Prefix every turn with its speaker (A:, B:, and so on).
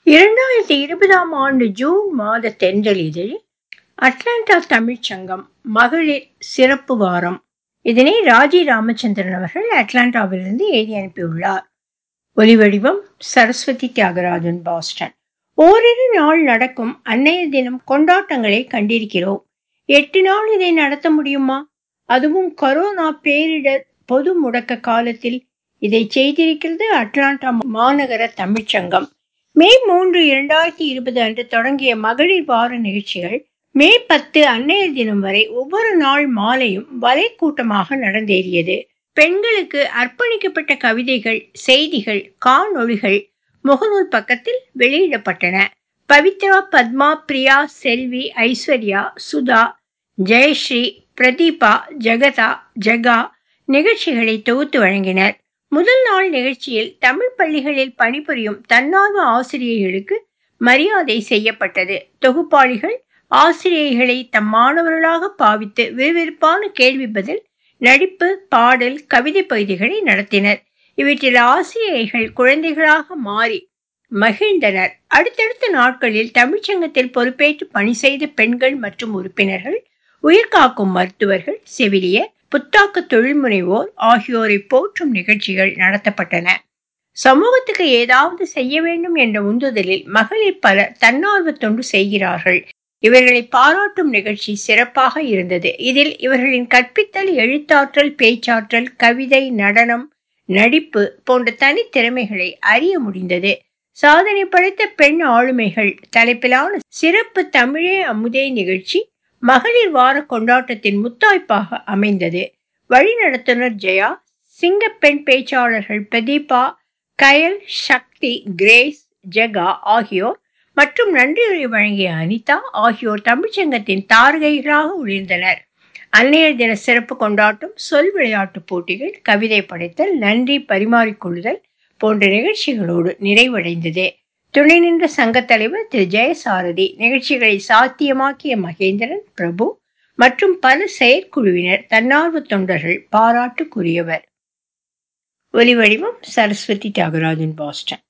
A: இரண்டாயிரத்தி இருபதாம் ஆண்டு ஜூன் மாத தென்றல் இதழில் அட்லாண்டா தமிழ்ச் சங்கம் மகளிர் சிறப்பு வாரம் இதனை ராஜி ராமச்சந்திரன் அவர்கள் அட்லாண்டாவிலிருந்து எழுதி அனுப்பியுள்ளார் ஒலிவடிவம் சரஸ்வதி தியாகராஜன் பாஸ்டன் ஓரிரு நாள் நடக்கும் அன்னைய தினம் கொண்டாட்டங்களை கண்டிருக்கிறோம் எட்டு நாள் இதை நடத்த முடியுமா அதுவும் கொரோனா பேரிடர் பொது முடக்க காலத்தில் இதை செய்திருக்கிறது அட்லாண்டா மாநகர தமிழ்ச்சங்கம் மே மூன்று இரண்டாயிரத்தி இருபது அன்று தொடங்கிய மகளிர் வார நிகழ்ச்சிகள் மே பத்து அன்னையர் தினம் வரை ஒவ்வொரு நாள் மாலையும் வலை கூட்டமாக நடந்தேறியது பெண்களுக்கு அர்ப்பணிக்கப்பட்ட கவிதைகள் செய்திகள் காணொளிகள் முகநூல் பக்கத்தில் வெளியிடப்பட்டன பவித்ரா பத்மா பிரியா செல்வி ஐஸ்வர்யா சுதா ஜெயஸ்ரீ பிரதீபா ஜெகதா ஜெகா நிகழ்ச்சிகளை தொகுத்து வழங்கினர் முதல் நாள் நிகழ்ச்சியில் தமிழ் பள்ளிகளில் பணிபுரியும் தன்னார்வ ஆசிரியர்களுக்கு மரியாதை செய்யப்பட்டது தொகுப்பாளிகள் ஆசிரியர்களை தம் மாணவர்களாக பாவித்து விறுவிறுப்பான கேள்வி பதில் நடிப்பு பாடல் கவிதை பகுதிகளை நடத்தினர் இவற்றில் ஆசிரியர்கள் குழந்தைகளாக மாறி மகிழ்ந்தனர் அடுத்தடுத்த நாட்களில் தமிழ்ச்சங்கத்தில் பொறுப்பேற்று பணி செய்த பெண்கள் மற்றும் உறுப்பினர்கள் உயிர்காக்கும் மருத்துவர்கள் செவிலியர் புத்தாக்க தொழில்முனைவோர் ஆகியோரை போற்றும் நிகழ்ச்சிகள் நடத்தப்பட்டன சமூகத்துக்கு ஏதாவது செய்ய வேண்டும் என்ற உந்துதலில் மகளிர் பலர் தன்னார்வ தொண்டு செய்கிறார்கள் இவர்களை பாராட்டும் நிகழ்ச்சி சிறப்பாக இருந்தது இதில் இவர்களின் கற்பித்தல் எழுத்தாற்றல் பேச்சாற்றல் கவிதை நடனம் நடிப்பு போன்ற தனித்திறமைகளை அறிய முடிந்தது சாதனை படைத்த பெண் ஆளுமைகள் தலைப்பிலான சிறப்பு தமிழே அமுதே நிகழ்ச்சி மகளிர் வார கொண்டாட்டத்தின் முத்தாய்ப்பாக அமைந்தது வழிநடத்துனர் ஜெயா சிங்கப்பெண் பேச்சாளர்கள் பிரதீபா கயல் சக்தி கிரேஸ் ஜெகா ஆகியோர் மற்றும் நன்றியுரை வழங்கிய அனிதா ஆகியோர் தமிழ்ச்சங்கத்தின் தாரகைகளாக ஒளிர்ந்தனர் அன்னையர் தின சிறப்பு கொண்டாட்டம் சொல் விளையாட்டு போட்டிகள் கவிதை படைத்தல் நன்றி பரிமாறிக்கொள்ளுதல் போன்ற நிகழ்ச்சிகளோடு நிறைவடைந்தது துணை நின்ற சங்க தலைவர் திரு ஜெயசாரதி நிகழ்ச்சிகளை சாத்தியமாக்கிய மகேந்திரன் பிரபு மற்றும் பல செயற்குழுவினர் தன்னார்வ தொண்டர்கள் பாராட்டுக்குரியவர் ஒலிவடிவம் சரஸ்வதி தியாகராஜன் பாஸ்டன்